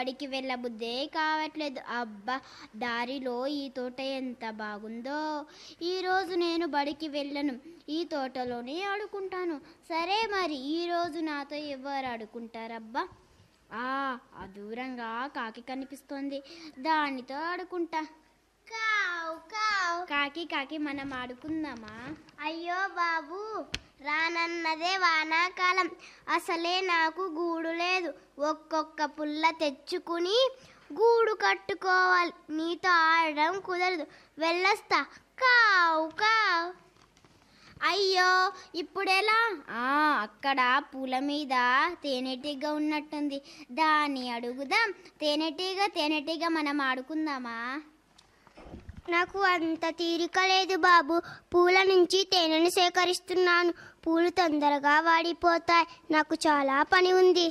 బడికి వెళ్ళబుద్దే కావట్లేదు అబ్బా దారిలో ఈ తోట ఎంత బాగుందో ఈరోజు నేను బడికి వెళ్ళను ఈ తోటలోనే ఆడుకుంటాను సరే మరి ఈరోజు నాతో ఎవరు ఆడుకుంటారబ్బా ఆ ఆ దూరంగా కాకి కనిపిస్తోంది దానితో ఆడుకుంటా కావ్ కావ్ కాకి కాకి మనం ఆడుకుందామా అయ్యో బాబు రానన్నదే వానాకాలం అసలే నాకు గూడు లేదు ఒక్కొక్క పుల్ల తెచ్చుకుని గూడు కట్టుకోవాలి నీతో ఆడడం కుదరదు వెళ్ళొస్తా కావ్ కావ్ అయ్యో ఇప్పుడెలా ఆ అక్కడ పూల మీద తేనెటీగ ఉన్నట్టుంది దాన్ని అడుగుదాం తేనెటీగ తేనెటీగ మనం ఆడుకుందామా నాకు అంత తీరిక లేదు బాబు పూల నుంచి తేనెను సేకరిస్తున్నాను పూలు తొందరగా వాడిపోతాయి నాకు చాలా పని ఉంది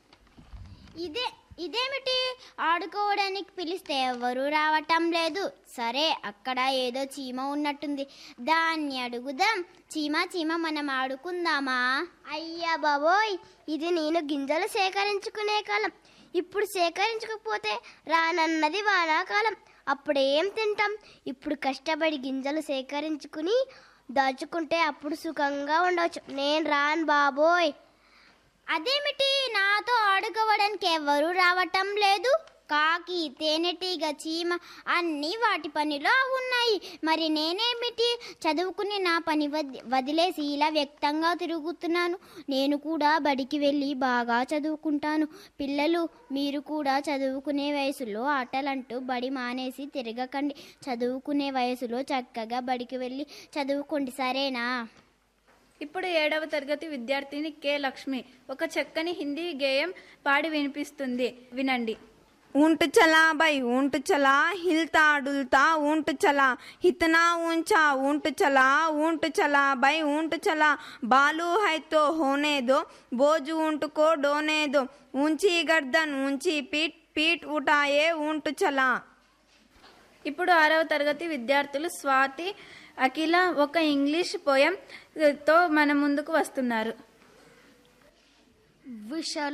ఇదే ఇదేమిటి ఆడుకోవడానికి పిలిస్తే ఎవరు రావటం లేదు సరే అక్కడ ఏదో చీమ ఉన్నట్టుంది దాన్ని అడుగుదాం చీమ చీమ మనం ఆడుకుందామా అయ్యా బాబోయ్ ఇది నేను గింజలు సేకరించుకునే కాలం ఇప్పుడు సేకరించకపోతే రానన్నది వానాకాలం అప్పుడేం తింటాం ఇప్పుడు కష్టపడి గింజలు సేకరించుకుని దాచుకుంటే అప్పుడు సుఖంగా ఉండవచ్చు నేను రాను బాబోయ్ అదేమిటి నాతో ఆడుకోవడానికి ఎవరు రావటం లేదు కాకి తేనెటీగ చీమ అన్నీ వాటి పనిలో ఉన్నాయి మరి నేనేమిటి చదువుకుని నా పని వది- వదిలేసి ఇలా వ్యక్తంగా తిరుగుతున్నాను నేను కూడా బడికి వెళ్ళి బాగా చదువుకుంటాను పిల్లలు మీరు కూడా చదువుకునే వయసులో ఆటలంటూ బడి మానేసి తిరగకండి చదువుకునే వయసులో చక్కగా బడికి వెళ్ళి చదువుకోండి సరేనా ఇప్పుడు ఏడవ తరగతి విద్యార్థిని కె లక్ష్మి ఒక చక్కని హిందీ గేయం పాడి వినిపిస్తుంది వినండి ऊंट चला भाई ऊंट चला हिलता डुलता ऊंट चला इतना ऊंचा ऊंट चला ऊंट चला भाई ऊंट चला बालू है तो होने दो बोझ ऊंट को डोने दो ऊंची गर्दन ऊंची पीठ पीठ उठाए ऊंट चला ఇప్పుడు ఆరవ తరగతి విద్యార్థులు స్వాతి అఖిల ఒక ఇంగ్లీష్ పోయం తో మన ముందుకు వస్తున్నారు విష